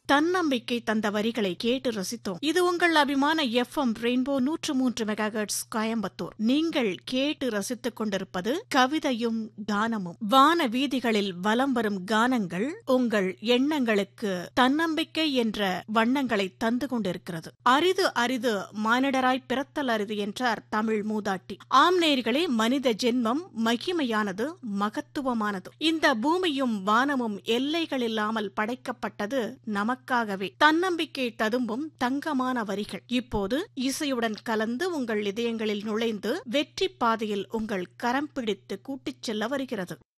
தன்னம்பிக்கை தந்த வரிகளை கேட்டு ரசித்தோம் இது உங்கள் அபிமான எஃப் எம் ரெயின்போ நூற்று மூன்று மெகாஹெர்ட்ஸ் கோயம்புத்தூர் நீங்கள் கேட்டு ரசித்துக் கொண்டிருப்பது கவிதையும் கானமும் வான வீதிகளில் வலம் வரும் கானங்கள் உங்கள் எண்ணங்களுக்கு தன்னம்பிக்கை என்ற வண்ணங்களை தந்து கொண்டிருக்கிறது அரிது அரிது மானிடராய் பிறத்தல் அரிது என்றார் தமிழ் மூதாட்டி ஆம் நேர்களே மனித ஜென்மம் மகிமையானது மகத்துவமானது இந்த பூமியும் வானமும் எல்லைகள் இல்லாமல் படைக்கப்பட்டது நமக்காகவே தன்னம்பிக்கை ததும்பும் தங்கமான வரிகள் இப்போது இசையுடன் கலந்து உங்கள் இதயங்களில் நுழைந்து வெற்றி பாதையில் உங்கள் கரம் பிடித்து கூட்டிச் செல்ல வருகிறது